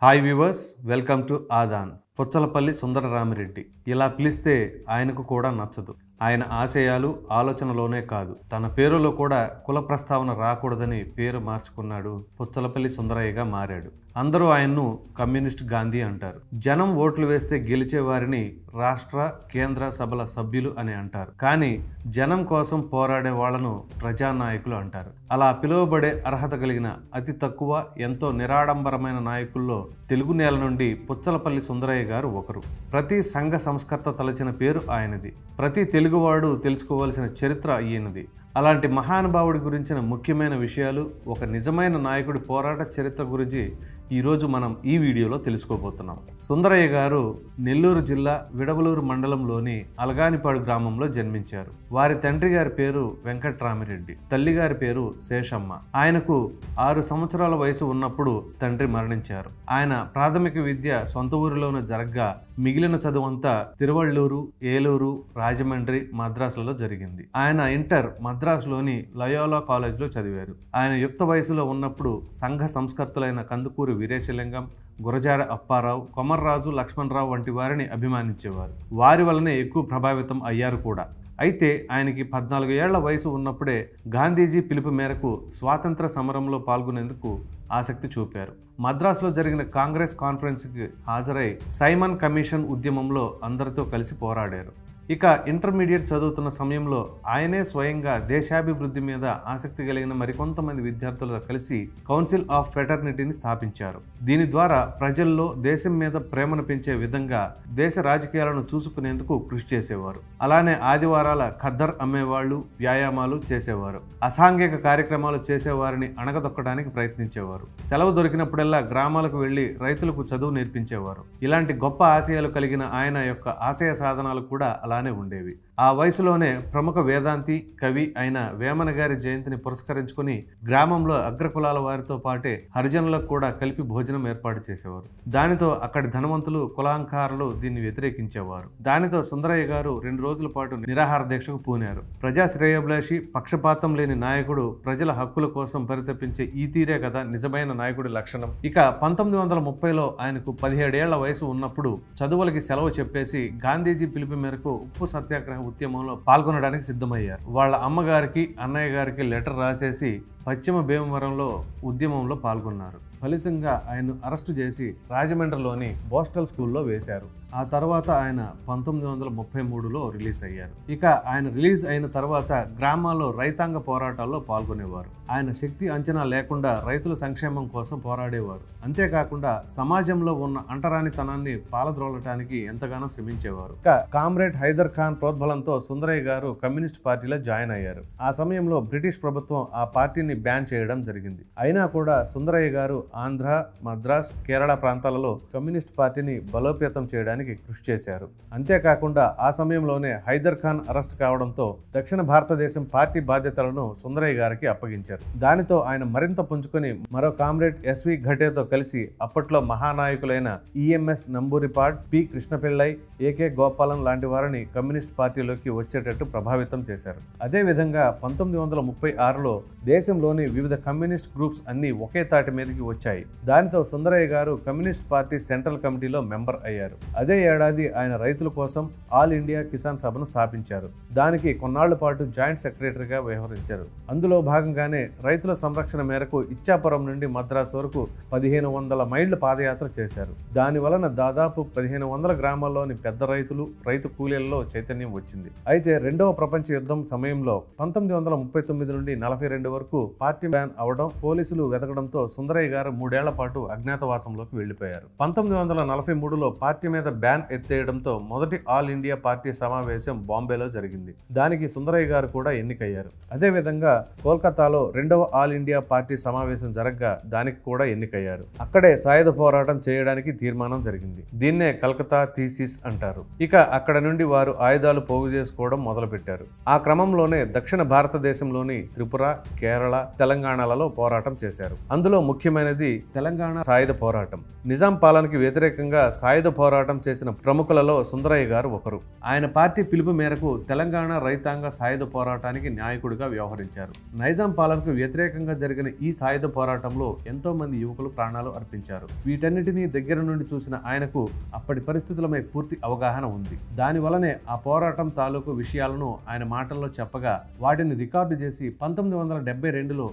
hi viewers welcome to ఆదాన్ పుచ్చలపల్లి సుందరరామిరెడ్డి ఇలా పిలిస్తే ఆయనకు కూడా నచ్చదు ఆయన ఆశయాలు ఆలోచనలోనే కాదు తన పేరులో కూడా కుల ప్రస్తావన రాకూడదని పేరు మార్చుకున్నాడు పుచ్చలపల్లి సుందరయ్యగా మారాడు అందరూ ఆయన్ను కమ్యూనిస్ట్ గాంధీ అంటారు జనం ఓట్లు వేస్తే గెలిచే వారిని రాష్ట్ర కేంద్ర సభల సభ్యులు అని అంటారు కానీ జనం కోసం పోరాడే వాళ్లను ప్రజానాయకులు అంటారు అలా పిలువబడే అర్హత కలిగిన అతి తక్కువ ఎంతో నిరాడంబరమైన నాయకుల్లో తెలుగు నేల నుండి పుచ్చలపల్లి సుందరయ్య గారు ఒకరు ప్రతి సంఘ సంస్కర్త తలచిన పేరు ఆయనది ప్రతి తెలుగువాడు తెలుసుకోవాల్సిన చరిత్ర ఈయనది అలాంటి మహానుభావుడి గురించిన ముఖ్యమైన విషయాలు ఒక నిజమైన నాయకుడి పోరాట చరిత్ర గురించి ఈరోజు మనం ఈ వీడియోలో తెలుసుకోబోతున్నాం సుందరయ్య గారు నెల్లూరు జిల్లా విడవలూరు మండలంలోని అలగానిపాడు గ్రామంలో జన్మించారు వారి తండ్రి గారి పేరు వెంకట్రామిరెడ్డి తల్లి గారి పేరు శేషమ్మ ఆయనకు ఆరు సంవత్సరాల వయసు ఉన్నప్పుడు తండ్రి మరణించారు ఆయన ప్రాథమిక విద్య సొంత ఊరిలోనే జరగ్గా మిగిలిన చదువంతా తిరువళ్ళూరు ఏలూరు రాజమండ్రి మద్రాసులలో జరిగింది ఆయన ఇంటర్ మద్రాసులోని లయోలా కాలేజ్లో చదివారు ఆయన యుక్త వయసులో ఉన్నప్పుడు సంఘ సంస్కర్తలైన కందుకూరి వీరేశలింగం గురజాడ అప్పారావు కొమర్రాజు లక్ష్మణరావు వంటి వారిని అభిమానించేవారు వారి వల్లనే ఎక్కువ ప్రభావితం అయ్యారు కూడా అయితే ఆయనకి పద్నాలుగు ఏళ్ల వయసు ఉన్నప్పుడే గాంధీజీ పిలుపు మేరకు స్వాతంత్ర సమరంలో పాల్గొనేందుకు ఆసక్తి చూపారు మద్రాసులో జరిగిన కాంగ్రెస్ కాన్ఫరెన్స్కి హాజరై సైమన్ కమిషన్ ఉద్యమంలో అందరితో కలిసి పోరాడారు ఇక ఇంటర్మీడియట్ చదువుతున్న సమయంలో ఆయనే స్వయంగా దేశాభివృద్ధి మీద ఆసక్తి కలిగిన మరికొంతమంది విద్యార్థులతో కలిసి కౌన్సిల్ ఆఫ్ ఫెటర్నిటీని స్థాపించారు దీని ద్వారా ప్రజల్లో దేశం మీద ప్రేమను పెంచే విధంగా దేశ రాజకీయాలను చూసుకునేందుకు కృషి చేసేవారు అలానే ఆదివారాల ఖద్దర్ అమ్మేవాళ్ళు వ్యాయామాలు చేసేవారు అసాంఘిక కార్యక్రమాలు చేసేవారిని అణగదొక్కడానికి ప్రయత్నించేవారు సెలవు దొరికినప్పుడల్లా గ్రామాలకు వెళ్లి రైతులకు చదువు నేర్పించేవారు ఇలాంటి గొప్ప ఆశయాలు కలిగిన ఆయన యొక్క ఆశయ సాధనాలు కూడా అలానే ఉండేవి ఆ వయసులోనే ప్రముఖ వేదాంతి కవి అయిన వేమన గారి జయంతిని పురస్కరించుకుని గ్రామంలో అగ్రకులాల వారితో పాటే హరిజనులకు కూడా కలిపి భోజనం ఏర్పాటు చేసేవారు దానితో అక్కడి ధనవంతులు కులాంకారులు దీన్ని వ్యతిరేకించేవారు దానితో సుందరయ్య గారు రెండు రోజుల పాటు నిరాహార దీక్షకు పూనారు ప్రజా శ్రేయోభిలాషి పక్షపాతం లేని నాయకుడు ప్రజల హక్కుల కోసం పరితపించే ఈ తీరే కదా నిజమైన నాయకుడి లక్షణం ఇక పంతొమ్మిది వందల ముప్పైలో ఆయనకు పదిహేడేళ్ల వయసు ఉన్నప్పుడు చదువులకి సెలవు చెప్పేసి గాంధీజీ పిలుపు మేరకు ఉప్పు సత్యాగ్రహ ఉద్యమంలో పాల్గొనడానికి సిద్ధమయ్యారు వాళ్ళ అమ్మగారికి అన్నయ్య గారికి లెటర్ రాసేసి పశ్చిమ భీమవరంలో ఉద్యమంలో పాల్గొన్నారు ఫలితంగా ఆయన్ను అరెస్టు చేసి రాజమండ్రిలోని బోస్టల్ స్కూల్లో వేశారు ఆ తర్వాత ఆయన పంతొమ్మిది వందల ముప్పై మూడులో రిలీజ్ అయ్యారు ఇక ఆయన రిలీజ్ అయిన తర్వాత గ్రామాల్లో రైతాంగ పోరాటాల్లో పాల్గొనేవారు ఆయన శక్తి అంచనా లేకుండా రైతుల సంక్షేమం కోసం పోరాడేవారు అంతేకాకుండా సమాజంలో ఉన్న అంటరానితనాన్ని పాలద్రోలటానికి ఎంతగానో శ్రమించేవారు ఇక కామ్రేడ్ హైదర్ ఖాన్ ప్రోద్బలంతో సుందరయ్య గారు కమ్యూనిస్ట్ పార్టీలో జాయిన్ అయ్యారు ఆ సమయంలో బ్రిటిష్ ప్రభుత్వం ఆ పార్టీని బ్యాన్ చేయడం జరిగింది అయినా కూడా సుందరయ్య గారు ఆంధ్ర మద్రాస్ కేరళ ప్రాంతాలలో కమ్యూనిస్ట్ పార్టీని బలోపేతం చేయడానికి కృషి చేశారు అంతేకాకుండా ఆ సమయంలోనే హైదర్ ఖాన్ అరెస్ట్ కావడంతో దక్షిణ భారతదేశం పార్టీ బాధ్యతలను సుందరయ్య గారికి అప్పగించారు దానితో ఆయన మరింత పుంజుకొని మరో కామ్రేడ్ ఎస్వి ఘటేతో కలిసి అప్పట్లో మహానాయకులైన EMS Namboodiripad P Krishna Pillai AK Gopalan లాంటి వారిని కమ్యూనిస్ట్ పార్టీలోకి వచ్చేటట్టు ప్రభావితం చేశారు అదే విధంగా పంతొమ్మిది వందల ముప్పై ఆరులో దేశంలోని వివిధ కమ్యూనిస్ట్ గ్రూప్స్ అన్ని ఒకే తాటి మీదకి వచ్చాయి దానితో సుందరయ్య గారు కమ్యూనిస్ట్ పార్టీ సెంట్రల్ కమిటీలో మెంబర్ అయ్యారు అదే ఏడాది ఆయన రైతుల కోసం ఆల్ ఇండియా కిసాన్ సభను స్థాపించారు దానికి కొన్నాళ్ల పాటు జాయింట్ సెక్రటరీగా వ్యవహరించారు అందులో భాగంగానే రైతుల సంరక్షణ మేరకు ఇచ్చాపురం నుండి మద్రాసు వరకు పదిహేను వందల మైళ్ళ పాదయాత్ర చేశారు దాని వలన దాదాపు పదిహేను వందల గ్రామాల్లోని పెద్ద రైతులు రైతు కూలీలలో చైతన్యం వచ్చింది అయితే రెండవ ప్రపంచ యుద్ధం సమయంలో పంతొమ్మిది వందల ముప్పై తొమ్మిది నుండి నలభై రెండు వరకు పార్టీ బ్యాన్ అవడం పోలీసులు వెతకడంతో సుందరయ్య గారు మూడేళ్ల పాటు అజ్ఞాతవాసంలోకి వెళ్లిపోయారు పంతొమ్మిది వందల నలభై మూడులో పార్టీ మీద బ్యాన్ ఎత్తేయడంతో మొదటి ఆల్ ఇండియా పార్టీ సమావేశం బాంబేలో జరిగింది దానికి సుందరయ్య గారు కూడా ఎన్నికయ్యారు అదేవిధంగా కోల్కతాలో రెండవ ఆల్ ఇండియా పార్టీ సమావేశం జరగగా దానికి కూడా ఎన్నికయ్యారు అక్కడే సాయుధ పోరాటం చేయడానికి తీర్మానం జరిగింది దీన్నే కలకత్తా థీసిస్ అంటారు ఇక అక్కడ నుండి వారు ఆయుధాలు పోగు చేసుకోవడం మొదలుపెట్టారు ఆ క్రమంలోనే దక్షిణ భారతదేశంలోని త్రిపుర కేరళ తెలంగాణలలో పోరాటం చేశారు అందులో ముఖ్యమైనది తెలంగాణ సాయుధ పోరాటం నిజాం పాలనకి వ్యతిరేకంగా సాయుధ పోరాటం చేసిన ప్రముఖులలో సుందరయ్య గారు ఒకరు ఆయన పార్టీ పిలుపు మేరకు తెలంగాణ రైతాంగ సాయుధ పోరాటానికి నాయకుడిగా వ్యవహరించారు నైజాం పాలనకు వ్యతిరేకంగా జరిగిన ఈ సాయుధ పోరాటంలో ఎంతో మంది యువకులు ప్రాణాలు అర్పించారు వీటన్నిటినీ దగ్గర నుండి చూసిన ఆయనకు అప్పటి పరిస్థితులపై పూర్తి అవగాహన ఉంది దాని వలనే ఆ పోరాటం తాలూకు విషయాలను ఆయన మాటల్లో చెప్పగా వాటిని రికార్డు చేసి పంతొమ్మిది వందల డెబ్బై రెండులో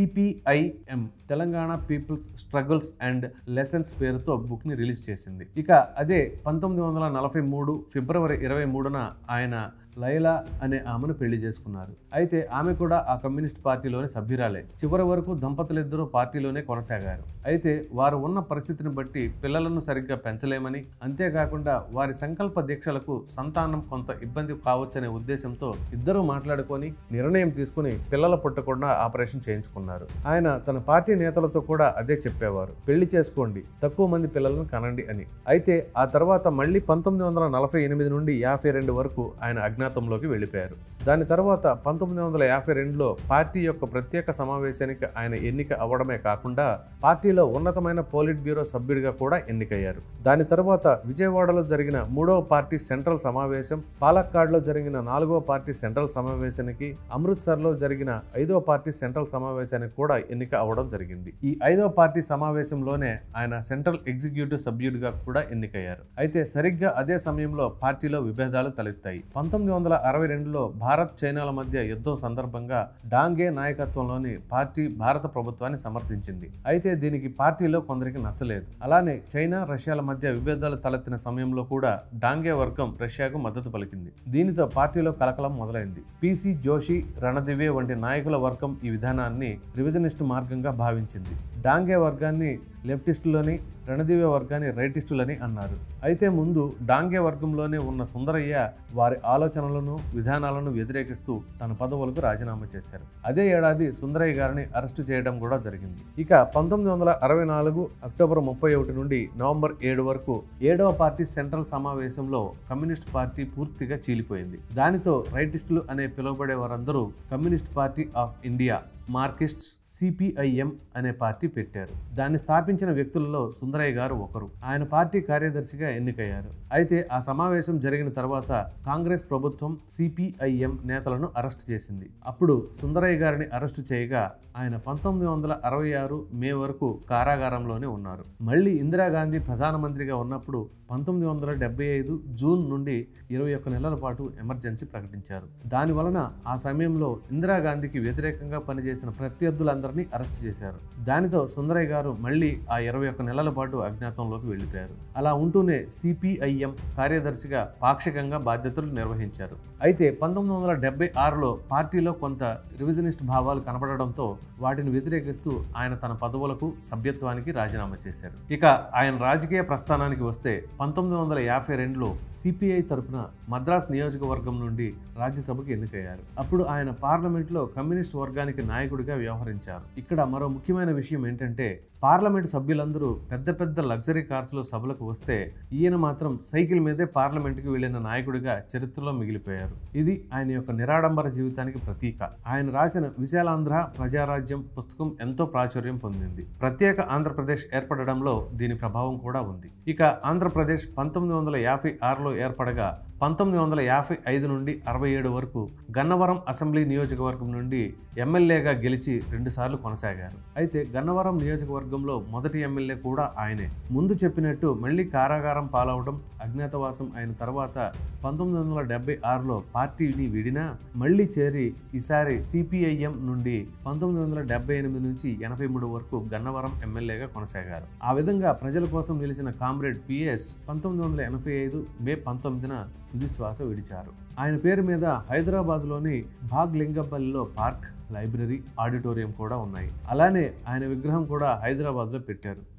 CPIM Telangana people's struggles and lessons పేరుతో బుక్ ని రిలీజ్ చేసింది ఇక అదే పంతొమ్మిది వందల నలభై మూడు ఫిబ్రవరి ఇరవై మూడున ఆయన లైలా అనే ఆమెను పెళ్లి చేసుకున్నారు అయితే ఆమె కూడా ఆ కమ్యూనిస్ట్ పార్టీలోని సభ్యురాలే చివరి వరకు దంపతులిద్దరూ పార్టీలోనే కొనసాగారు అయితే వారు ఉన్న పరిస్థితిని బట్టి పిల్లలను సరిగ్గా పెంచలేమని అంతేకాకుండా వారి సంకల్ప దీక్షలకు సంతానం కొంత ఇబ్బంది కావచ్చనే ఉద్దేశంతో ఇద్దరూ మాట్లాడుకొని నిర్ణయం తీసుకుని పిల్లల పుట్టకుండా ఆపరేషన్ చేయించుకున్నారు ఆయన తన పార్టీ నేతలతో కూడా అదే చెప్పేవారు పెళ్లి చేసుకోండి తక్కువ మంది పిల్లలను కనండి అని అయితే ఆ తర్వాత మళ్ళీ పంతొమ్మిది వందల నలభై ఎనిమిది నుండి యాభై రెండు వరకు ఆయన అజ్ఞాతంలోకి వెళ్ళిపోయారు దాని తర్వాత పంతొమ్మిది వందల యాభై రెండులో పార్టీ యొక్క ప్రత్యేక సమావేశానికి ఆయన ఎన్నిక అవ్వడమే కాకుండా పార్టీలో ఉన్నతమైన పోలిట్ బ్యూరో సభ్యుడిగా కూడా ఎన్నికయ్యారు దాని తర్వాత విజయవాడలో జరిగిన మూడవ పార్టీ సెంట్రల్ సమావేశం పాలక్కాడ్లో జరిగిన నాలుగవ పార్టీ సెంట్రల్ సమావేశానికి అమృత్సర్లో జరిగిన ఐదవ పార్టీ సెంట్రల్ సమావేశానికి కూడా ఎన్నిక అవ్వడం జరిగింది ఈ ఐదవ పార్టీ సమావేశంలోనే ఆయన సెంట్రల్ ఎగ్జిక్యూటివ్ సభ్యుడిగా కూడా ఎన్నికయ్యారు అయితే సరిగ్గా అదే సమయంలో పార్టీలో విభేదాలు తలెత్తాయి పంతొమ్మిది వందల అరవై రెండులో భారత్ చైనాల మధ్య యుద్ధం సందర్భంగా డాంగే నాయకత్వంలోని పార్టీ భారత ప్రభుత్వాన్ని సమర్థించింది అయితే దీనికి పార్టీలో కొందరికి నచ్చలేదు అలానే చైనా రష్యాల మధ్య విభేదాలు తలెత్తిన సమయంలో కూడా డాంగే వర్గం రష్యాకు మద్దతు పలికింది దీనితో పార్టీలో కలకలం మొదలైంది పిసి జోషి రణదివే వంటి నాయకుల వర్గం ఈ విధానాన్ని రివిజనిస్ట్ మార్గంగా భావించింది డాంగే వర్గాన్ని లెఫ్టిస్టులని రణదివే వర్గాన్ని రైటిస్టులని అన్నారు అయితే ముందు డాంగే వర్గంలోనే ఉన్న సుందరయ్య వారి ఆలోచనలను విధానాలను వ్యతిరేకిస్తూ తన పదవులకు రాజీనామా చేశారు అదే ఏడాది సుందరయ్య గారిని అరెస్టు చేయడం కూడా జరిగింది ఇక పంతొమ్మిది వందల అరవై నాలుగు అక్టోబర్ ముప్పై ఒకటి నుండి నవంబర్ ఏడు వరకు ఏడవ పార్టీ సెంట్రల్ సమావేశంలో కమ్యూనిస్ట్ పార్టీ పూర్తిగా చీలిపోయింది దానితో రైటిస్టులు అనే పిలువబడే వారందరూ communist party of India Marxists CPIM అనే పార్టీ పెట్టారు దాన్ని స్థాపించిన వ్యక్తులలో సుందరయ్య గారు ఒకరు ఆయన పార్టీ కార్యదర్శిగా ఎన్నికయ్యారు అయితే ఆ సమావేశం జరిగిన తర్వాత కాంగ్రెస్ ప్రభుత్వం సిపిఐఎం నేతలను అరెస్ట్ చేసింది అప్పుడు సుందరయ్య గారిని అరెస్టు చేయగా ఆయన పంతొమ్మిది వందల అరవై ఆరు మే వరకు కారాగారంలోనే ఉన్నారు మళ్ళీ ఇందిరాగాంధీ ప్రధానమంత్రిగా ఉన్నప్పుడు పంతొమ్మిది వందల డెబ్బై ఐదు జూన్ నుండి ఇరవై ఒక్క నెలల పాటు ఎమర్జెన్సీ ప్రకటించారు దాని వలన ఆ సమయంలో ఇందిరాగాంధీకి వ్యతిరేకంగా పనిచేసిన ప్రత్యర్థులందరినీ అరెస్ట్ చేశారు దానితో సుందరయ్య గారు మళ్ళీ ఆ ఇరవై ఒక్క నెలల పాటు అజ్ఞాతంలోకి వెళ్ళిపోయారు అలా ఉంటూనే సిపిఐఎం కార్యదర్శిగా పాక్షికంగా బాధ్యతలు నిర్వహించారు అయితే పంతొమ్మిది వందల డెబ్బై ఆరులో పార్టీలో కొంత రివిజనిస్ట్ భావాలు కనపడడంతో వాటిని వ్యతిరేకిస్తూ ఆయన తన పదవులకు సభ్యత్వానికి రాజీనామా చేశారు ఇక ఆయన రాజకీయ ప్రస్థానానికి వస్తే పంతొమ్మిది వందల యాభై రెండులో సిపిఐ తరపున మద్రాస్ నియోజకవర్గం నుండి రాజ్యసభకు ఎన్నికయ్యారు అప్పుడు ఆయన పార్లమెంట్లో కమ్యూనిస్ట్ వర్గానికి నాయకుడిగా వ్యవహరించారు ఇక్కడ మరో ముఖ్యమైన విషయం ఏంటంటే పార్లమెంట్ సభ్యులందరూ పెద్ద పెద్ద లగ్జరీ కార్స్లో సభలకు వస్తే ఈయన మాత్రం సైకిల్ మీదే పార్లమెంట్కి వెళ్లిన నాయకుడిగా చరిత్రలో మిగిలిపోయారు ఇది ఆయన యొక్క నిరాడంబర జీవితానికి ప్రతీక ఆయన రాసిన విశాలాంధ్ర ప్రజారాజ్యం పుస్తకం ఎంతో ప్రాచుర్యం పొందింది ప్రత్యేక ఆంధ్రప్రదేశ్ ఏర్పడడంలో దీని ప్రభావం కూడా ఉంది ఇక ఆంధ్రప్రదేశ్ పంతొమ్మిది వందల యాభై ఆరులో ఏర్పడగా పంతొమ్మిది వందల యాభై ఐదు నుండి అరవై ఏడు వరకు గన్నవరం అసెంబ్లీ నియోజకవర్గం నుండి ఎమ్మెల్యేగా గెలిచి రెండుసార్లు కొనసాగారు అయితే గన్నవరం నియోజకవర్గంలో మొదటి ఎమ్మెల్యే కూడా ఆయనే ముందు చెప్పినట్టు మళ్ళీ కారాగారం పాలవడం అజ్ఞాతవాసం అయిన తర్వాత పంతొమ్మిది వందల డెబ్బై ఆరులో పార్టీని విడినా మళ్ళీ చేరి ఈసారి సిపిఐఎం నుండి పంతొమ్మిది వందల డెబ్బై ఎనిమిది నుంచి ఎనభై మూడు వరకు గన్నవరం ఎమ్మెల్యేగా కొనసాగారు ఆ విధంగా ప్రజల కోసం నిలిచిన కామ్రేడ్ పిఎస్ పంతొమ్మిది వందల ఎనభై ఐదు మే పంతొమ్మిదిన తుది శ్వాస విడిచారు ఆయన పేరు మీద హైదరాబాద్లోని భాగ్ లింగపల్లిలో పార్క్ లైబ్రరీ ఆడిటోరియం కూడా ఉన్నాయి అలానే ఆయన విగ్రహం కూడా హైదరాబాద్లో పెట్టారు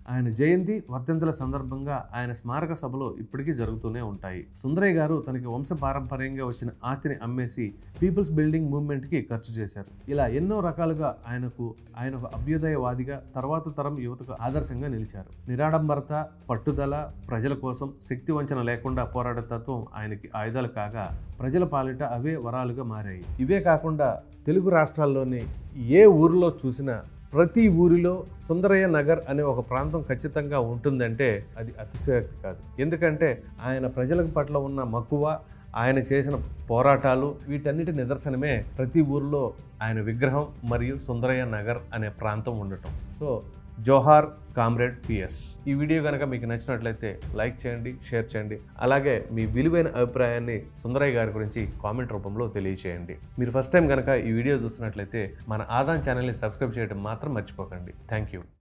ఆయన జయంతి వర్ధంతుల సందర్భంగా ఆయన స్మారక సభలు ఇప్పటికీ జరుగుతూనే ఉంటాయి సుందరయ్య గారు తనకి వంశపారంపర్యంగా వచ్చిన ఆస్తిని అమ్మేసి పీపుల్స్ బిల్డింగ్ మూవ్మెంట్కి ఖర్చు చేశారు ఇలా ఎన్నో రకాలుగా ఆయనకు ఆయన ఒక అభ్యుదయవాదిగా తర్వాత తరం యువతకు ఆదర్శంగా నిలిచారు నిరాడంబరత పట్టుదల ప్రజల కోసం శక్తి వంచన లేకుండా పోరాడే తత్వం ఆయనకి ఆయుధాలు కాగా ప్రజల పాలిట అవే వరాలుగా మారాయి ఇవే కాకుండా తెలుగు రాష్ట్రాల్లోని ఏ ఊరిలో చూసినా ప్రతి ఊరిలో సుందరయ్య నగర్ అనే ఒక ప్రాంతం ఖచ్చితంగా ఉంటుందంటే అది అతిశయోక్తి కాదు ఎందుకంటే ఆయన ప్రజల పట్ల ఉన్న మక్కువ ఆయన చేసిన పోరాటాలు వీటన్నిటి నిదర్శనమే ప్రతి ఊరిలో ఆయన విగ్రహం మరియు సుందరయ్య నగర్ అనే ప్రాంతం ఉండటం సో జోహార్ కామ్రేడ్ పిఎస్ ఈ వీడియో కనుక మీకు నచ్చినట్లయితే లైక్ చేయండి షేర్ చేయండి అలాగే మీ విలువైన అభిప్రాయాన్ని సుందరయ్య గారి గురించి కామెంట్ రూపంలో తెలియచేయండి మీరు ఫస్ట్ టైం కనుక ఈ వీడియో చూస్తున్నట్లయితే మన ఆదాన్ ఛానల్ని సబ్స్క్రైబ్ చేయడం మాత్రం మర్చిపోకండి థ్యాంక్ యూ